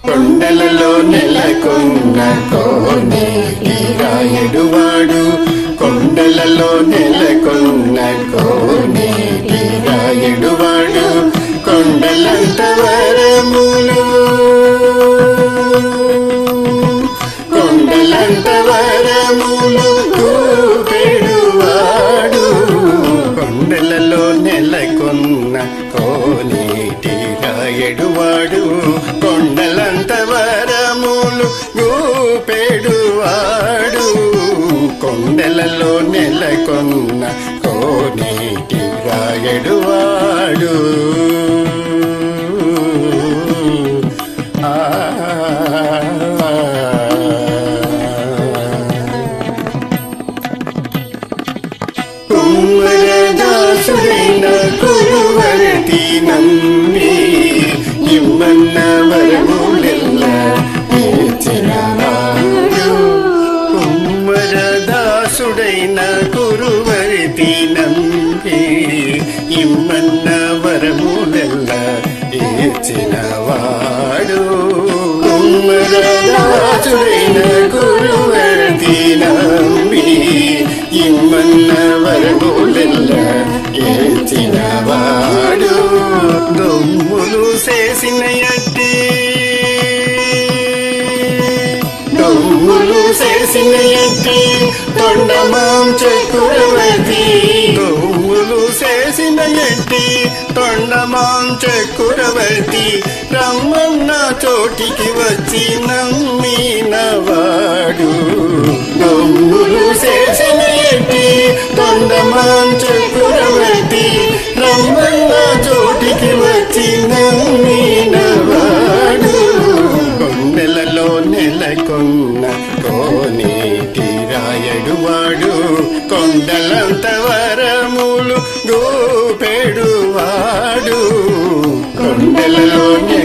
కొండలలో నెలకొన్న కోనేటి రాయడువాడు కొండలలో నెలకొన్న కోనేటి రాయడువాడు కొండలంత వరములు కొండలంత వరములు కూపెడువాడు కొండలలో నెలకొన్న కోనేటి రాయడువాడు కొండలంత వరములు గూపెడువాడు కొండలలో నెలకొన్న కోనేటి రాయడువాడు ఆ కుమ్మరదాసుడైన కురువరటి నమ్మి ఇమ్మన్న వరములెల్ల తీర్చినవాడు కుమ్మరదాసుడైన కురువరటి నమ్మి ఇమ్మన్న వరములెల్ల తీర్చినవాడు కుమ్మరదాసుడైన కురువరటి నమ్మి ఇమ్మన్న వరములెల్ల ఏచినవాడు దొమ్ములు చేసిన ఎట్టి దొమ్ములు చేసిన ఎట్టి తొండమాం చకురవతి దొమ్ములు చేసిన ఎట్టి తొండమాం చకురవతి రమ్మన్న చోటికి వచ్చి నమ్మినవాడు దొమ్ములు చేసిన ఎట్టి తొండమాం చకురవతి రమ్మన్న చోటికి వచ్చి నమ్మినవాడు కొండలలో నెలకొన్న కోనేటి రాయడువాడు కొండలంత వరములు గోపెడువాడు కొండలలో నెల